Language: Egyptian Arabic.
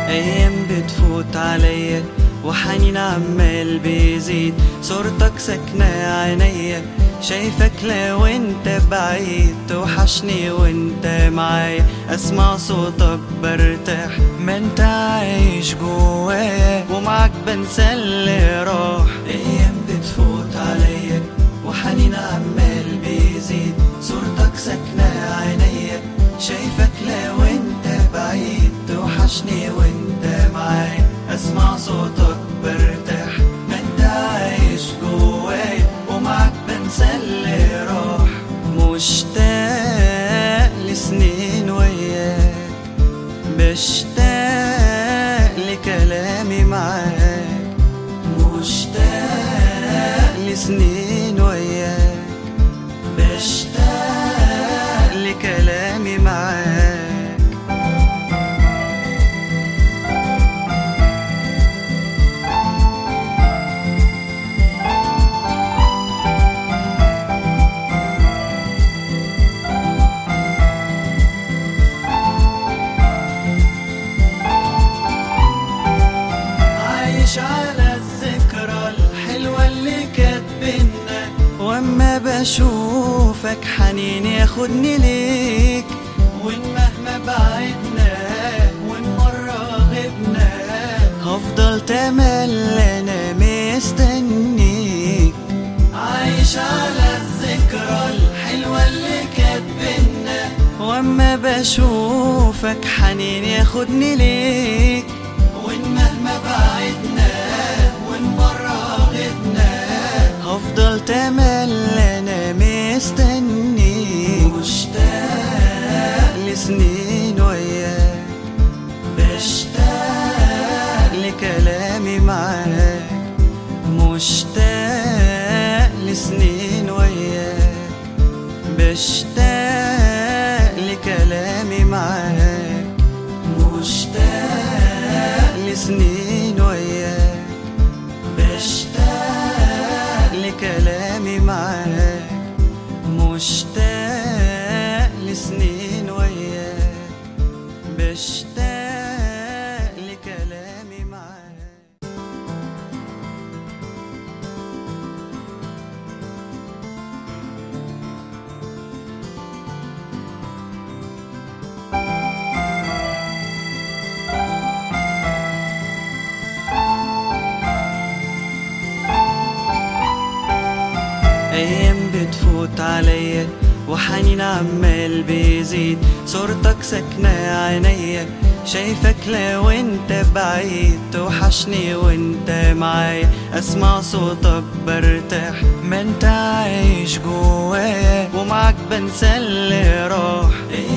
ايام بتفوت عليا وحنين عمال بيزيد صورتك ساكنة عينيا شايفك لو انت بعيد توحشني وانت معايا اسمع صوتك برتاح ما انت عايش جوايا ومعاك بنسى اللي راح ايام بتفوت عليا وحنين عمال بيزيد صورتك ساكنة عينيا شايفك لو انت بعيد توحشني وانت معايا اسمع صوتك برتاح ما انت عايش جوايا ومعاك بنسى اللي راح مشتاق لسنين وياك بشتاق لكلامي معاك مشتاق لسنين وياك بشتاق لكلامي معاك عايش على الذكرى الحلوة اللي كانت بينا واما بشوفك حنين ياخدني ليك وان مهما بعدنا وان مرة غبنا هفضل تملى انا مستنيك عايش على الذكرى الحلوة اللي كانت بينا واما بشوفك حنين ياخدني ليك وان مهما بعدنا وان مرة غبنا هفضل تملى انا مستنيك مشتاق لسنين وياك بشتاق لكلامي معاك مشتاق لسنين وياك بشتاق لكلامي معاك مشتاق لسنين وياك بشتاق لكلامي معاك مشتاق لسنين وياك بشتاق لكلامي معاك ايام بتفوت عليا وحنين عمال بيزيد صورتك ساكنة عينيا شايفك لو انت بعيد توحشني وانت معايا اسمع صوتك برتاح ما انت عايش جوايا ومعاك بنسى اللي راح